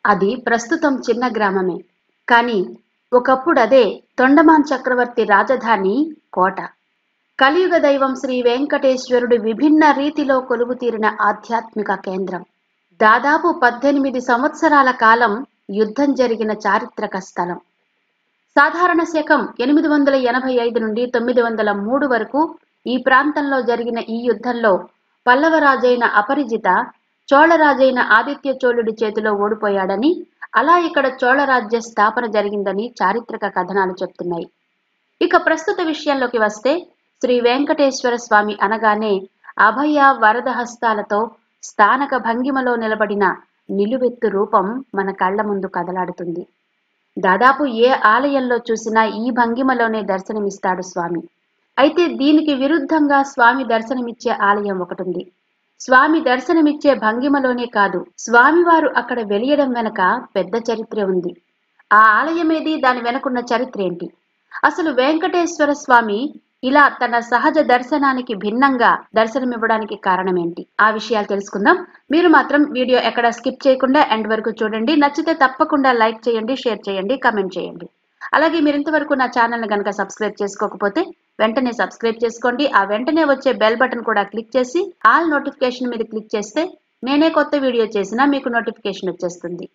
అది ప్రస్తుతం చిన్న గ్రామమే కానీ ఒకప్పుడు అదే తొండమాన్ చక్రవర్తి రాజధాని కోట కలియుగ దైవం శ్రీ వెంకటేశ్వరుడు విభిన్న రీతిలో కొలువు తీరిన ఆధ్యాత్మిక కేంద్రం దాదాపు పద్దెనిమిది సంవత్సరాల కాలం యుద్ధం జరిగిన చారిత్రక స్థలం సాధారణ శకం ఎనిమిది వందల ఎనభై ఐదు నుండి తొమ్మిది వందల మూడు వరకు ఈ ప్రాంతంలో జరిగిన ఈ యుద్ధంలో పల్లవరాజైన అపరిజిత చోళరాజైన ఆదిత్య చోళుడి చేతిలో ఓడిపోయాడని అలా ఇక్కడ చోళరాజ్య స్థాపన జరిగిందని చారిత్రక కథనాలు చెప్తున్నాయి ఇక ప్రస్తుత విషయంలోకి వస్తే శ్రీ వెంకటేశ్వర స్వామి అనగానే అభయ వరద హస్తాలతో స్థానక భంగిమలో నిలబడిన నిలువెత్తు రూపం మన కళ్ళ ముందు కదలాడుతుంది దాదాపు ఏ ఆలయంలో చూసినా ఈ భంగిమలోనే దర్శనమిస్తాడు స్వామి అయితే దీనికి విరుద్ధంగా స్వామి దర్శనమిచ్చే ఆలయం ఒకటుంది స్వామి దర్శనమిచ్చే భంగిమలోనే కాదు స్వామివారు అక్కడ వెలియడం వెనక పెద్ద చరిత్ర ఉంది ఆ ఆలయమేది దాని వెనకున్న చరిత్ర ఏంటి అసలు వెంకటేశ్వర స్వామి ఇలా తన సహజ దర్శనానికి భిన్నంగా దర్శనమివ్వడానికి కారణం ఏంటి ఆ విషయాలు తెలుసుకుందాం మీరు మాత్రం వీడియో ఎక్కడ స్కిప్ చేయకుండా ఎండ్ వరకు చూడండి నచ్చితే తప్పకుండా లైక్ చేయండి షేర్ చేయండి కమెంట్ చేయండి అలాగే మీరు ఇంతవరకు నా ఛానల్ని కనుక సబ్స్క్రైబ్ చేసుకోకపోతే వెంటనే సబ్స్క్రైబ్ చేసుకోండి ఆ వెంటనే వచ్చే బెల్ బటన్ కూడా క్లిక్ చేసి ఆల్ నోటిఫికేషన్ మీద క్లిక్ చేస్తే నేనే కొత్త వీడియో చేసినా మీకు నోటిఫికేషన్ వచ్చేస్తుంది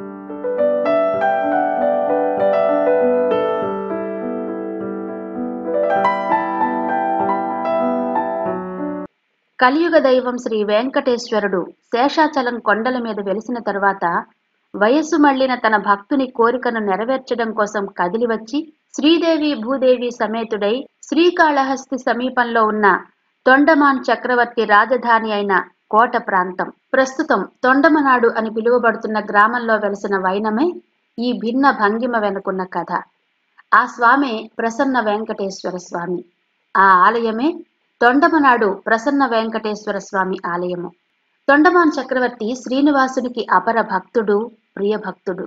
కలియుగ దైవం శ్రీ వెంకటేశ్వరుడు శేషాచలం కొండల మీద వెలిసిన తరువాత వయస్సు మళ్లిన తన భక్తుని కోరికను నెరవేర్చడం కోసం కదిలి వచ్చి శ్రీదేవి భూదేవి సమేతుడై శ్రీకాళహస్తి సమీపంలో ఉన్న తొండమాన్ చక్రవర్తి రాజధాని అయిన కోట ప్రాంతం ప్రస్తుతం తొండమనాడు అని పిలువబడుతున్న గ్రామంలో వెలిసిన వైనమే ఈ భిన్న భంగిమ వెనుకున్న కథ ఆ స్వామే ప్రసన్న వెంకటేశ్వర స్వామి ఆ ఆలయమే తొండమనాడు ప్రసన్న వెంకటేశ్వర స్వామి ఆలయము తొండమాన్ చక్రవర్తి శ్రీనివాసునికి అపర భక్తుడు ప్రియ భక్తుడు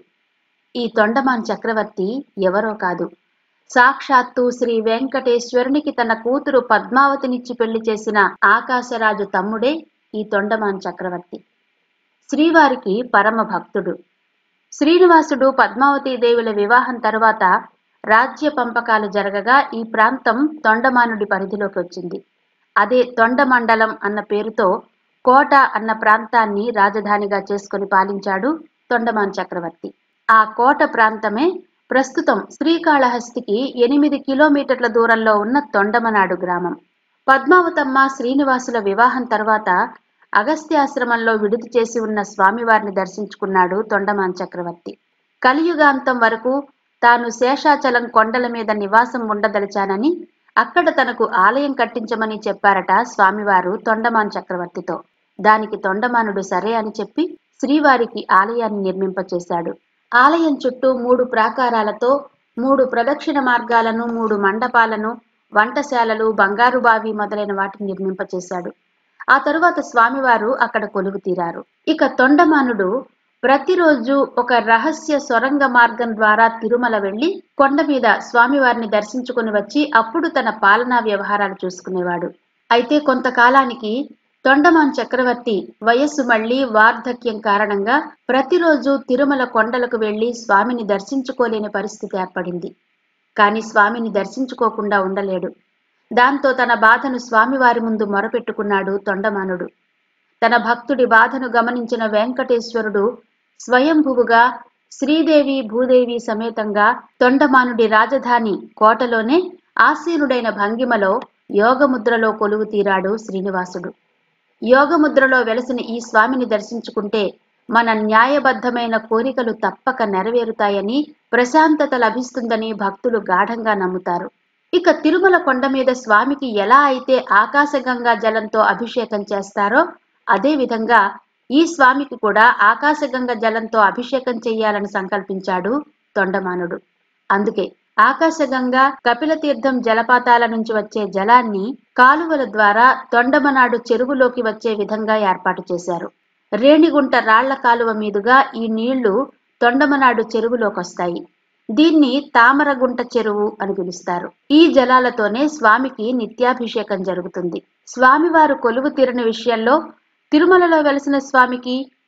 ఈ తొండమాన్ చక్రవర్తి ఎవరో కాదు సాక్షాత్తు శ్రీ వెంకటేశ్వరునికి తన కూతురు పద్మావతినిచ్చి పెళ్లి చేసిన ఆకాశరాజు తమ్ముడే ఈ తొండమాన్ చక్రవర్తి శ్రీవారికి పరమ భక్తుడు శ్రీనివాసుడు పద్మావతి దేవుల వివాహం తరువాత రాజ్య పంపకాలు జరగగా ఈ ప్రాంతం తొండమానుడి పరిధిలోకి వచ్చింది అదే తొండమండలం అన్న పేరుతో కోట అన్న ప్రాంతాన్ని రాజధానిగా చేసుకుని పాలించాడు తొండమాన్ చక్రవర్తి ఆ కోట ప్రాంతమే ప్రస్తుతం శ్రీకాళహస్తికి ఎనిమిది కిలోమీటర్ల దూరంలో ఉన్న తొండమనాడు గ్రామం పద్మావతమ్మ శ్రీనివాసుల వివాహం తర్వాత అగస్త్యాశ్రమంలో విడుదల చేసి ఉన్న స్వామివారిని దర్శించుకున్నాడు తొండమాన్ చక్రవర్తి కలియుగాంతం వరకు తాను శేషాచలం కొండల మీద నివాసం ఉండదలిచానని అక్కడ తనకు ఆలయం కట్టించమని చెప్పారట స్వామివారు తొండమాన్ చక్రవర్తితో దానికి తొండమానుడు సరే అని చెప్పి శ్రీవారికి ఆలయాన్ని నిర్మింపచేశాడు ఆలయం చుట్టూ మూడు ప్రాకారాలతో మూడు ప్రదక్షిణ మార్గాలను మూడు మండపాలను వంటశాలలు బంగారు బావి మొదలైన వాటిని నిర్మింపచేశాడు ఆ తరువాత స్వామివారు అక్కడ కొలువు తీరారు ఇక తొండమానుడు ప్రతిరోజు ఒక రహస్య సొరంగ మార్గం ద్వారా తిరుమల వెళ్లి కొండ మీద స్వామివారిని దర్శించుకుని వచ్చి అప్పుడు తన పాలనా వ్యవహారాలు చూసుకునేవాడు అయితే కొంతకాలానికి తొండమాన్ చక్రవర్తి వయస్సు మళ్లీ వార్ధక్యం కారణంగా ప్రతిరోజు తిరుమల కొండలకు వెళ్లి స్వామిని దర్శించుకోలేని పరిస్థితి ఏర్పడింది కాని స్వామిని దర్శించుకోకుండా ఉండలేడు దాంతో తన బాధను స్వామివారి ముందు మొరపెట్టుకున్నాడు తొండమానుడు తన భక్తుడి బాధను గమనించిన వెంకటేశ్వరుడు స్వయంభువుగా శ్రీదేవి భూదేవి సమేతంగా తొండమానుడి రాజధాని కోటలోనే ఆసీనుడైన భంగిమలో యోగముద్రలో కొలువు తీరాడు శ్రీనివాసుడు యోగముద్రలో వెలసిన ఈ స్వామిని దర్శించుకుంటే మన న్యాయబద్ధమైన కోరికలు తప్పక నెరవేరుతాయని ప్రశాంతత లభిస్తుందని భక్తులు గాఢంగా నమ్ముతారు ఇక తిరుమల కొండ మీద స్వామికి ఎలా అయితే ఆకాశగంగా జలంతో అభిషేకం చేస్తారో అదే విధంగా ఈ స్వామికి కూడా ఆకాశగంగ జలంతో అభిషేకం చెయ్యాలని సంకల్పించాడు తొండమానుడు అందుకే ఆకాశగంగా కపిల తీర్థం జలపాతాల నుంచి వచ్చే జలాన్ని కాలువల ద్వారా తొండమనాడు చెరువులోకి వచ్చే విధంగా ఏర్పాటు చేశారు రేణిగుంట రాళ్ల కాలువ మీదుగా ఈ నీళ్లు తొండమనాడు చెరువులోకొస్తాయి దీన్ని తామరగుంట చెరువు అని పిలుస్తారు ఈ జలాలతోనే స్వామికి నిత్యాభిషేకం జరుగుతుంది స్వామివారు కొలువు తీరని విషయంలో తిరుమలలో వెలసిన స్వామికి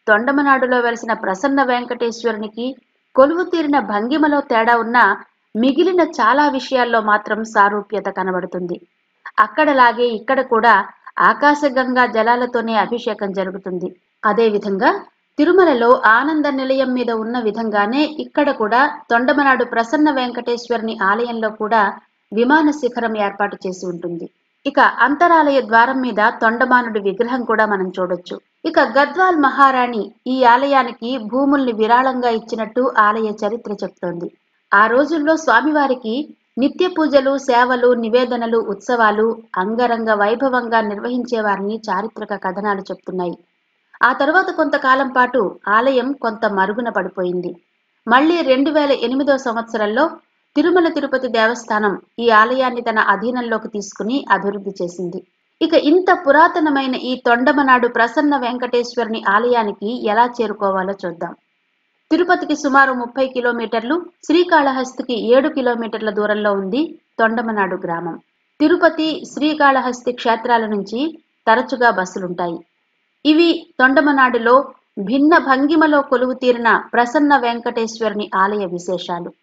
తొండమనాడులో వెలిసిన ప్రసన్న వెంకటేశ్వరునికి కొలువు తీరిన భంగిమలో తేడా ఉన్నా మిగిలిన చాలా విషయాల్లో మాత్రం సారూప్యత కనబడుతుంది అక్కడలాగే ఇక్కడ కూడా ఆకాశగంగా జలాలతోనే అభిషేకం జరుగుతుంది అదేవిధంగా తిరుమలలో ఆనంద నిలయం మీద ఉన్న విధంగానే ఇక్కడ కూడా తొండమనాడు ప్రసన్న వెంకటేశ్వరుని ఆలయంలో కూడా విమాన శిఖరం ఏర్పాటు చేసి ఉంటుంది ఇక అంతరాలయ ద్వారం మీద తొండమానుడి విగ్రహం కూడా మనం చూడొచ్చు ఇక గద్వాల్ మహారాణి ఈ ఆలయానికి భూముల్ని విరాళంగా ఇచ్చినట్టు ఆలయ చరిత్ర చెప్తోంది ఆ రోజుల్లో స్వామివారికి నిత్య పూజలు సేవలు నివేదనలు ఉత్సవాలు అంగరంగ వైభవంగా నిర్వహించేవారిని చారిత్రక కథనాలు చెప్తున్నాయి ఆ తర్వాత కొంతకాలం పాటు ఆలయం కొంత మరుగున పడిపోయింది మళ్ళీ రెండు వేల ఎనిమిదో సంవత్సరంలో తిరుమల తిరుపతి దేవస్థానం ఈ ఆలయాన్ని తన అధీనంలోకి తీసుకుని అభివృద్ధి చేసింది ఇక ఇంత పురాతనమైన ఈ తొండమనాడు ప్రసన్న వెంకటేశ్వరుని ఆలయానికి ఎలా చేరుకోవాలో చూద్దాం తిరుపతికి సుమారు ముప్పై కిలోమీటర్లు శ్రీకాళహస్తికి ఏడు కిలోమీటర్ల దూరంలో ఉంది తొండమనాడు గ్రామం తిరుపతి శ్రీకాళహస్తి క్షేత్రాల నుంచి తరచుగా బస్సులుంటాయి ఇవి తొండమనాడులో భిన్న భంగిమలో కొలువు తీరిన ప్రసన్న వెంకటేశ్వరుని ఆలయ విశేషాలు